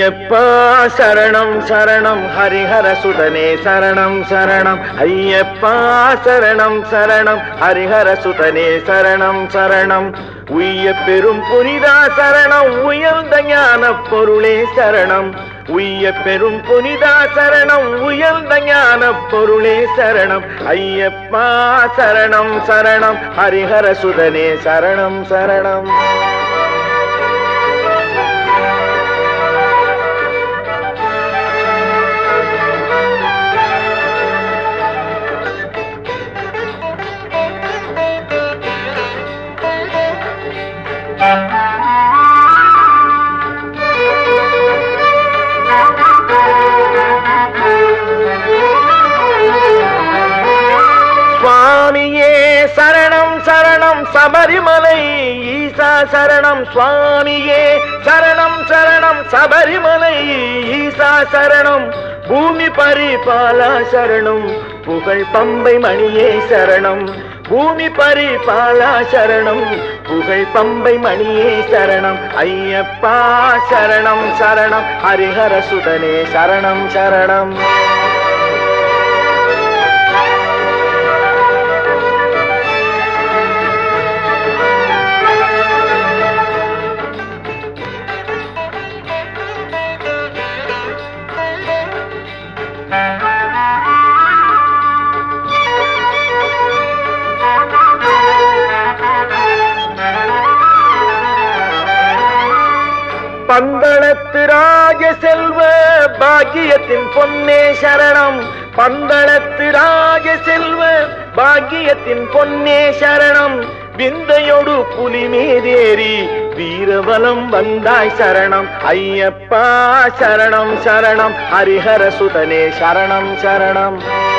ஐயப்பா சரணம் சரணம் ஹரிஹர சுதனே சரணம் சரணம் ஐயப்பா சரணம் சரணம் ஹரிஹர சுதனே சரணம் சரணம் உய்ய பெரும் புனிதா சரணம் உயர்ந்த ஞான பொருளே சரணம் உய்ய பெரும் புனிதா சரணம் உயர்ந்த ஞான பொருளே சரணம் ஐயப்பா சரணம் சரணம் ஹரிஹர சுதனே சரணம் சரணம் சுவாமியே சரணம் சரணம் சபரிமலை ஈசா சரணம் சுவாமியே சரணம் சரணம் சபரிமலை ஈசா சரணம் பூமி பரிபாலா சரணம் புகழ் பம்பை மணியே சரணம் பூமி பரிபாலா சரணம் புகழ் பம்பை மணியே சரணம் ஐயப்பா சரணம் சரணம் ஹரிஹர சுதனே சரணம் சரணம் பந்தளத்து ராஜ செல்வ பாக்கியத்தின் பொன்னே சரணம் பந்தளத்து ராஜ செல்வ பாக்கியத்தின் பொன்னே சரணம் விந்தையொடு புலி மீதேறி வீரவலம் வந்தாய் சரணம் ஐயப்பா சரணம் சரணம் ஹரிஹர சுதனே சரணம் சரணம்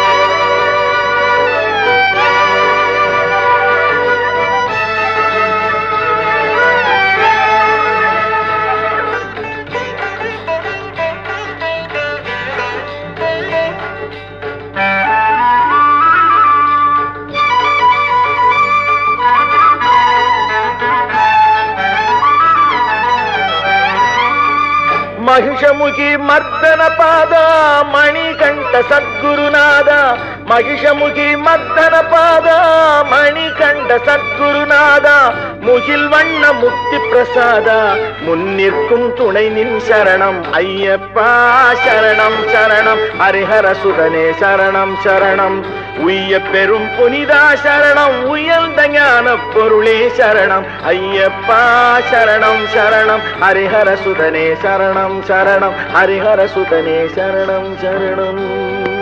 మహిషముఖి మర్దన పాద మణికంఠ సద్గురునాథ மகிஷமுகி மர்தன பாத மணிகண்ட சத்குருநாத முகில் வண்ண முக்தி பிரசாத முன்னிற்கும் துணை நின் சரணம் ஐயப்பா சரணம் சரணம் ஹரிஹர சுதனே சரணம் சரணம் உய்ய பெரும் புனிதா சரணம் உயர்ந்த ஞான பொருளே சரணம் ஐயப்பா சரணம் சரணம் ஹரிஹர சுதனே சரணம் சரணம் ஹரிஹர சுதனே சரணம் சரணம்